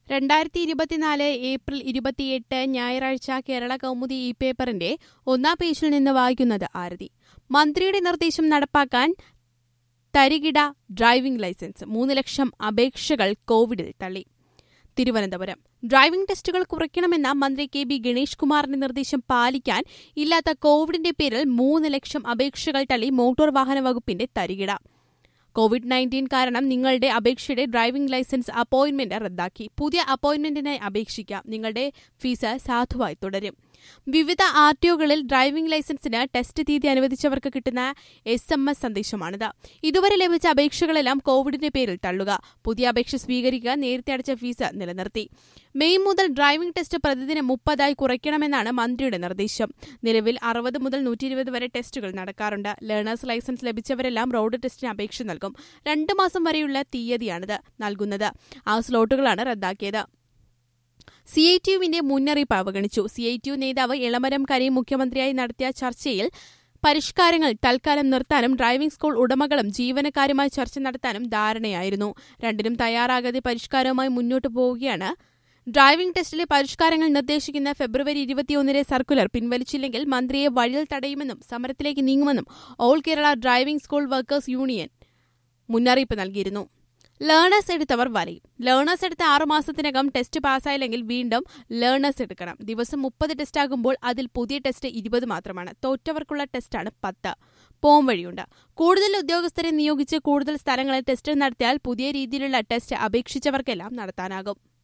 രണ്ടായിരത്തി ഇരുപത്തിനാല് ഏപ്രിൽ ഇരുപത്തിയെട്ട് ഞായറാഴ്ച കേരള കൗമുദി ഇ പേപ്പറിന്റെ ഒന്നാം പേജിൽ നിന്ന് വായിക്കുന്നത് ആരതി മന്ത്രിയുടെ നിർദ്ദേശം നടപ്പാക്കാൻ തരികിട ഡ്രൈവിംഗ് ലൈസൻസ് മൂന്ന് ലക്ഷം അപേക്ഷകൾ കോവിഡിൽ തള്ളി തിരുവനന്തപുരം ഡ്രൈവിംഗ് ടെസ്റ്റുകൾ കുറയ്ക്കണമെന്ന മന്ത്രി കെ ബി ഗണേഷ് കുമാറിന്റെ നിർദ്ദേശം പാലിക്കാൻ ഇല്ലാത്ത കോവിഡിന്റെ പേരിൽ മൂന്ന് ലക്ഷം അപേക്ഷകൾ തള്ളി മോട്ടോർ വാഹന വകുപ്പിന്റെ തരികിട കോവിഡ് നയൻറ്റീൻ കാരണം നിങ്ങളുടെ അപേക്ഷയുടെ ഡ്രൈവിംഗ് ലൈസൻസ് അപ്പോയിന്റ്മെന്റ് റദ്ദാക്കി പുതിയ അപ്പോയിന്റ്മെന്റിനായി അപേക്ഷിക്കാം നിങ്ങളുടെ ഫീസ് സാധുവായി തുടരും വിവിധ ആർ ടി ഒകളിൽ ഡ്രൈവിംഗ് ലൈസൻസിന് ടെസ്റ്റ് തീയതി അനുവദിച്ചവർക്ക് കിട്ടുന്ന എസ് എം എസ് സന്ദേശമാണിത് ഇതുവരെ ലഭിച്ച അപേക്ഷകളെല്ലാം കോവിഡിന്റെ പേരിൽ തള്ളുക പുതിയ അപേക്ഷ സ്വീകരിക്കുക നേരത്തെ അടച്ച ഫീസ് നിലനിർത്തി മെയ് മുതൽ ഡ്രൈവിംഗ് ടെസ്റ്റ് പ്രതിദിനം മുപ്പതായി കുറയ്ക്കണമെന്നാണ് മന്ത്രിയുടെ നിർദ്ദേശം നിലവിൽ അറുപത് മുതൽ നൂറ്റി ഇരുപത് വരെ ടെസ്റ്റുകൾ നടക്കാറുണ്ട് ലേണേഴ്സ് ലൈസൻസ് ലഭിച്ചവരെല്ലാം റോഡ് ടെസ്റ്റിന് അപേക്ഷ നൽകും രണ്ട് മാസം വരെയുള്ള തീയതിയാണിത് നൽകുന്നത് ആ സ്ലോട്ടുകളാണ് റദ്ദാക്കിയത് സി ഐ ടിയുവിന്റെ മുന്നറിയിപ്പ് അവഗണിച്ചു സി ഐ ടി യു നേതാവ് ഇളമരം കരീം മുഖ്യമന്ത്രിയായി നടത്തിയ ചർച്ചയിൽ പരിഷ്കാരങ്ങൾ തൽക്കാലം നിർത്താനും ഡ്രൈവിംഗ് സ്കൂൾ ഉടമകളും ജീവനക്കാരുമായി ചർച്ച നടത്താനും ധാരണയായിരുന്നു രണ്ടിനും തയ്യാറാകാതെ പരിഷ്കാരവുമായി മുന്നോട്ടു പോവുകയാണ് ഡ്രൈവിംഗ് ടെസ്റ്റിലെ പരിഷ്കാരങ്ങൾ നിർദ്ദേശിക്കുന്ന ഫെബ്രുവരി ഇരുപത്തിയൊന്നിലെ സർക്കുലർ പിൻവലിച്ചില്ലെങ്കിൽ മന്ത്രിയെ വഴിയിൽ തടയുമെന്നും സമരത്തിലേക്ക് നീങ്ങുമെന്നും all Kerala driving school workers union മുന്നറിയിപ്പ് നൽകിയിരുന്നു ലേണേഴ്സ് എടുത്തവർ വലയും ലേണേഴ്സ് എടുത്ത ആറുമാസത്തിനകം ടെസ്റ്റ് പാസ്സായില്ലെങ്കിൽ വീണ്ടും ലേണേഴ്സ് എടുക്കണം ദിവസം മുപ്പത് ടെസ്റ്റ് ആകുമ്പോൾ അതിൽ പുതിയ ടെസ്റ്റ് ഇരുപത് മാത്രമാണ് തോറ്റവർക്കുള്ള ടെസ്റ്റാണ് പത്ത് പോം വഴിയുണ്ട് കൂടുതൽ ഉദ്യോഗസ്ഥരെ നിയോഗിച്ച് കൂടുതൽ സ്ഥലങ്ങളിൽ ടെസ്റ്റ് നടത്തിയാൽ പുതിയ രീതിയിലുള്ള ടെസ്റ്റ് അപേക്ഷിച്ചവർക്കെല്ലാം നടത്താനാകും